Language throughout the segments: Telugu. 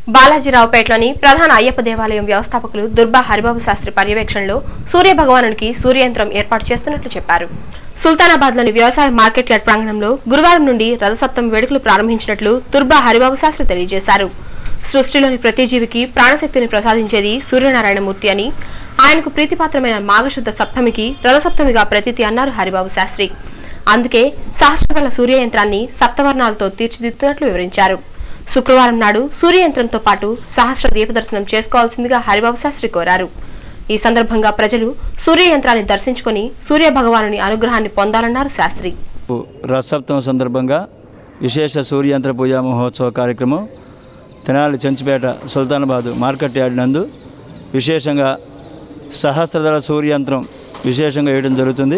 బాలాజీరావుపేటలోని ప్రధాన అయ్యప్ప దేవాలయం వ్యవస్థాపకులు దుర్బా హరిబాబు శాస్త్రి పర్యవేక్షణలో సూర్య భగవానునికి సూర్యయంత్రం ఏర్పాటు చేస్తున్నట్లు చెప్పారు సుల్తానాబాద్ లోని వ్యవసాయ మార్కెట్ యార్డ్ ప్రాంగణంలో గురువారం నుండి రథసప్తమి వేడుకలు ప్రారంభించినట్లు దుర్బా హరిబాబు శాస్త్రి తెలియజేశారు సృష్టిలోని ప్రతి జీవికి ప్రాణశక్తిని ప్రసాదించేది సూర్యనారాయణమూర్తి అని ఆయనకు ప్రీతిపాత్రమైన మాఘశుద్ధ సప్తమికి రథసప్తమిగా ప్రతీతి అన్నారు హరిబాబు శాస్త్రి అందుకే సహస్రబల సూర్యయంత్రాన్ని సప్తవర్ణాలతో తీర్చిదిద్దుతున్నట్లు వివరించారు శుక్రవారం నాడు సూర్యయంత్రంతో పాటు సహస్ర దీపదర్శనం చేసుకోవాల్సిందిగా హరిబాబు శాస్త్రి కోరారు ఈ సందర్భంగా ప్రజలు సూర్యయంత్రాన్ని దర్శించుకుని సూర్య భగవానుని అనుగ్రహాన్ని పొందాలన్నారు శాస్త్రి రథసప్తమ సందర్భంగా విశేష సూర్యంత్ర పూజా మహోత్సవ కార్యక్రమం తెనాలి చెంచుపేట సుల్తానాబాద్ మార్కెట్ యార్డ్ నందు విశేషంగా సహస్రదళ సూర్యంత్రం విశేషంగా వేయడం జరుగుతుంది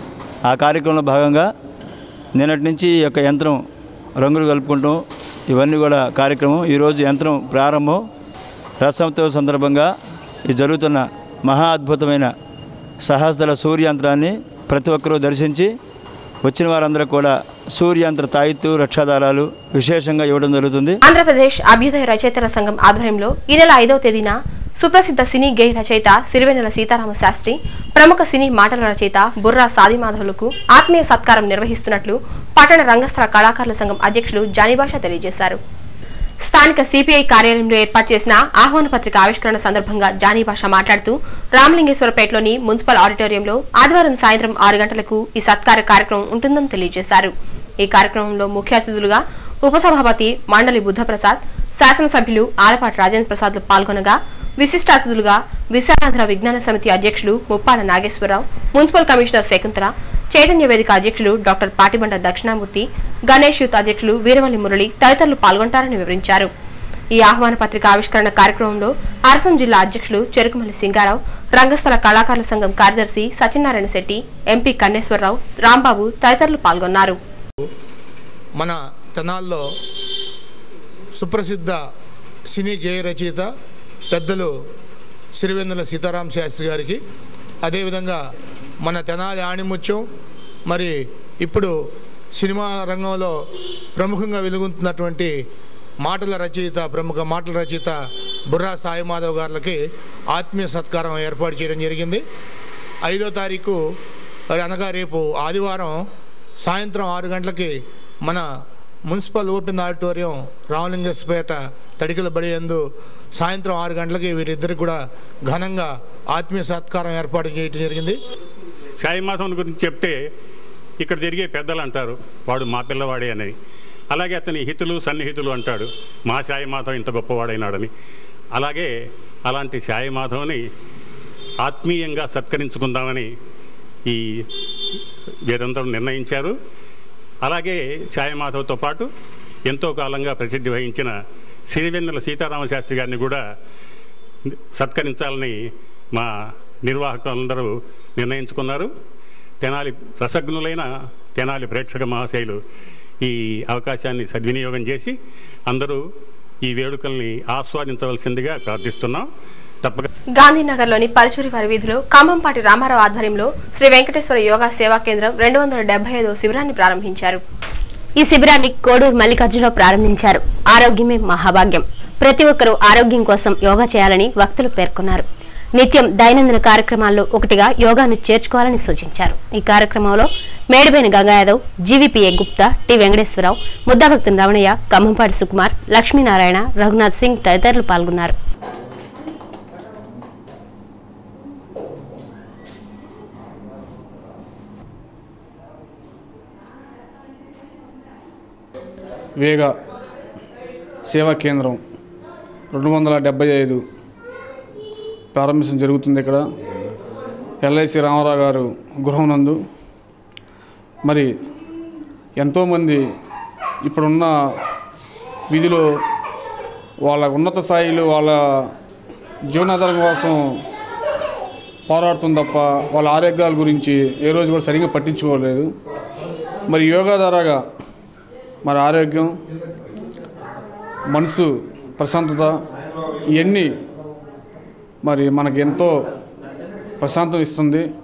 ఆ కార్యక్రమంలో భాగంగా నిన్నటి నుంచి ఈ యొక్క యంత్రం రంగులు కలుపుకుంటాం ఇవన్నీ కూడా కార్యక్రమం ఈరోజు యంత్రం ప్రారంభం రథసప్తమ సందర్భంగా ఈ జరుగుతున్న మహా అద్భుతమైన సహస్రదళ సూర్యంత్రాన్ని ప్రతి ఒక్కరూ దర్శించి వచ్చిన వారందరూ కూడా సూర్యంత్ర తాయిత్తు రక్షాదారాలు విశేషంగా ఇవ్వడం జరుగుతుంది ఆంధ్రప్రదేశ్ అభ్యుదయ రచయితల సంఘం ఆధ్వర్యంలో ఈ నెల ఐదవ తేదీన సుప్రసిద్ధ సినీ గేయ రచయిత సిరివెన్నెల సీతారామ శాస్త్రి ప్రముఖ సినీ మాటల రచయిత బుర్రా సాదిమాధవులకు ఆత్మీయ సత్కారం నిర్వహిస్తున్నట్లు పట్టణ రంగస్థల కళాకారుల సంఘం అధ్యక్షులు జానీభాష తెలియజేశారు స్థానిక సిపిఐ కార్యాలయంలో ఏర్పాటు చేసిన ఆహ్వాన పత్రిక ఆవిష్కరణ సందర్భంగా జానీ భాష మాట్లాడుతూ రామలింగేశ్వరపేటలోని మున్సిపల్ ఆడిటోరియంలో ఆదివారం సాయంత్రం ఆరు గంటలకు ఈ సత్కార కార్యక్రమం ఉంటుందని తెలియజేశారు ఈ కార్యక్రమంలో ముఖ్య అతిథులుగా ఉపసభాపతి మండలి బుద్ధప్రసాద్ శాసనసభ్యులు ఆలపాటి రాజేంద్ర ప్రసాద్లు పాల్గొనగా విశిష్ట అతిథులుగా విశాలాంధ్ర విజ్ఞాన సమితి అధ్యక్షులు ముప్పాల నాగేశ్వరరావు మున్సిపల్ కమిషనర్ శకుంతల చైతన్య వేదిక అధ్యక్షులు డాక్టర్ పాటిబండ దక్షిణామూర్తి గణేష్ యూత్ అధ్యక్షులు వీరవల్లి మురళి తదితరులు పాల్గొంటారని వివరించారు ఈ ఆహ్వాన పత్రిక ఆవిష్కరణ కార్యక్రమంలో అరసం జిల్లా అధ్యక్షులు చెరుకుమల్లి సింగారావు రంగస్థల కళాకారుల సంఘం కార్యదర్శి సత్యనారాయణ శెట్టి ఎంపీ కన్నేశ్వరరావు రాంబాబు తదితరులు పాల్గొన్నారు మన తెనాల్లో సుప్రసిద్ధ సినీ గేయ రచయిత పెద్దలు సిరివెన్నెల సీతారాం శాస్త్రి గారికి అదేవిధంగా మన తెనాలి ఆణిముత్యం మరి ఇప్పుడు సినిమా రంగంలో ప్రముఖంగా వెలుగుతున్నటువంటి మాటల రచయిత ప్రముఖ మాటల రచయిత బుర్రా సాయి మాధవ్ గారికి ఆత్మీయ సత్కారం ఏర్పాటు చేయడం జరిగింది ఐదో తారీఖు మరి అనగా రేపు ఆదివారం సాయంత్రం ఆరు గంటలకి మన మున్సిపల్ ఓపెన్ ఆడిటోరియం రామలింగస్పేట తడికల బడి యందు సాయంత్రం ఆరు గంటలకి వీరిద్దరికి కూడా ఘనంగా ఆత్మీయ సత్కారం ఏర్పాటు చేయడం జరిగింది సాయిమాధవన్ గురించి చెప్తే ఇక్కడ తిరిగే పెద్దలు అంటారు వాడు మా పిల్లవాడే అని అలాగే అతని హితులు సన్నిహితులు అంటాడు మా సాయిమాధవ్ ఇంత గొప్పవాడైనాడని అలాగే అలాంటి సాయిమాధవ్ని ఆత్మీయంగా సత్కరించుకుందామని ఈ వీరందరూ నిర్ణయించారు అలాగే సాయిమాధవ్తో పాటు ఎంతో కాలంగా ప్రసిద్ధి వహించిన సిరివెన్నెల సీతారామ శాస్త్రి గారిని కూడా సత్కరించాలని మా నిర్వాహకులందరూ నిర్ణయించుకున్నారు తెనాలి రసజ్ఞులైన తెనాలి ప్రేక్షక మహాశైలు ఈ అవకాశాన్ని సద్వినియోగం చేసి అందరూ ఈ వేడుకల్ని ఆస్వాదించవలసిందిగా ప్రార్థిస్తున్నాం తప్పక గాంధీనగర్లోని పరచూరి వారి వీధిలో కంభంపాటి రామారావు ఆధ్వర్యంలో శ్రీ వెంకటేశ్వర యోగా సేవా కేంద్రం రెండు వందల డెబ్బై ఐదో శిబిరాన్ని ప్రారంభించారు ఈ శిబిరాన్ని కోడూరు మల్లికార్జునరావు ప్రారంభించారు ఆరోగ్యమే మహాభాగ్యం ప్రతి ఒక్కరూ ఆరోగ్యం కోసం యోగా చేయాలని వక్తలు పేర్కొన్నారు నిత్యం దైనందిన కార్యక్రమాల్లో ఒకటిగా యోగాను చేర్చుకోవాలని సూచించారు ఈ కార్యక్రమంలో మేడిబైన గంగాయాదవ్ జీవీపీఏ గుప్తా టి వెంకటేశ్వరరావు ముద్దాభక్తుని రమణయ్య ఖమ్మంపాటి సుకుమార్ లక్ష్మీనారాయణ రఘునాథ్ సింగ్ తదితరులు పాల్గొన్నారు వేగ సేవా కేంద్రం రెండు వందల డెబ్బై ఐదు ప్రారంభించడం జరుగుతుంది ఇక్కడ ఎల్ఐసి రామారావు గారు గృహం నందు మరి ఎంతోమంది ఇప్పుడున్న వీధిలో వాళ్ళ ఉన్నత స్థాయిలో వాళ్ళ జీవనాధారం కోసం పోరాడుతుంది తప్ప వాళ్ళ ఆరోగ్యాల గురించి ఏ రోజు కూడా సరిగ్గా పట్టించుకోలేదు మరి యోగా ద్వారాగా మరి ఆరోగ్యం మనసు ప్రశాంతత ఇవన్నీ మరి మనకి ఎంతో ప్రశాంతం ఇస్తుంది